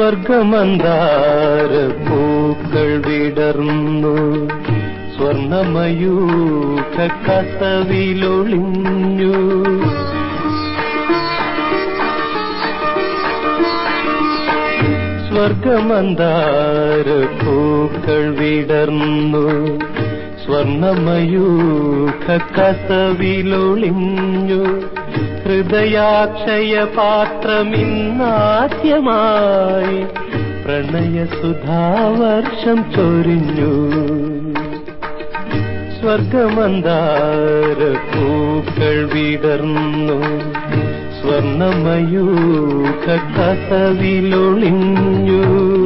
സ്വർഗമന്ദാര പൂക്കൾ വിടർന്നു സ്വർണമയൂഖ കസവിലൊളിഞ്ഞു സ്വർഗമന്ദാര പൂക്കൾ വിടർന്നു സ്വർണമയൂഖ കസവിലൊളിഞ്ഞു ഹൃദയാക്ഷയ പാത്രമിന്നാദ്യമായി പ്രണയസുധാവർഷം ചൊരിഞ്ഞു സ്വർഗമന്ദാര പൂക്കൾ വിടർന്നു സ്വർണമയൂഖ കസവിലൊളിഞ്ഞു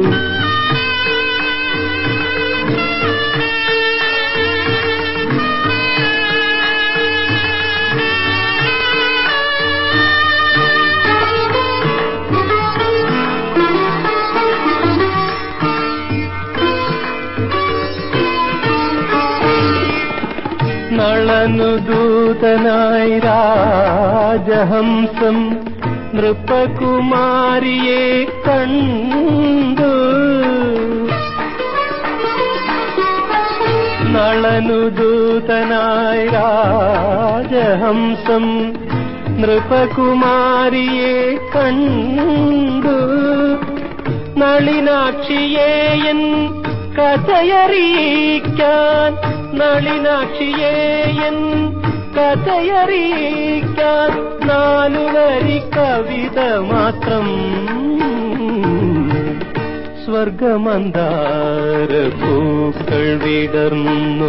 നളനുദൂതനായി രാജഹംസം നൃപ്പകുമാരിയെ കണ്ടു നളനുദൂതനായി രാജഹംസം നൃപകുമാരിയെ കണ്ടു നളിനാക്ഷിയേയൻ കഥയറിയിക്കാൻ നളിനാക്ഷിയേയൻ കഥയറിയിക്കാൻ നാലുവരി കവിത മാത്രം സ്വർഗമന്ദാര പൂക്കൾ വിടർന്നു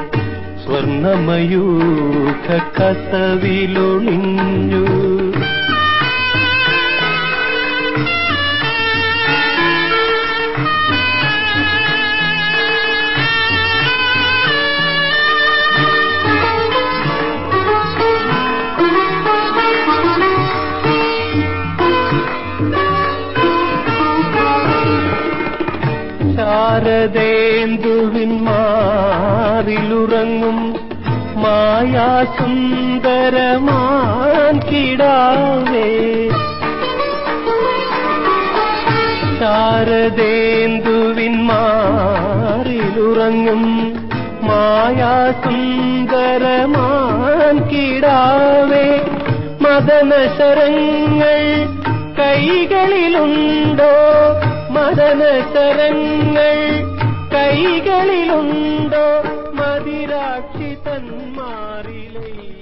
സ്വർണമയൂഖ കസവിലൊളിഞ്ഞു ശാരദേന്ദുവിൻ മാറിലുറങ്ങും മായാസുന്ദരമാൻ കിടാവേ ശാരദേന്ദുവിൻ മാറിലുറങ്ങും മായാസുന്ദരമാൻ കിടാവേ മദനശരങ്ങൾ കൈകളിലുണ്ടോ മദനശരങ്ങൾ കൈകളിലുണ്ടോ മതിരാക്ഷി തന്മാറിലേ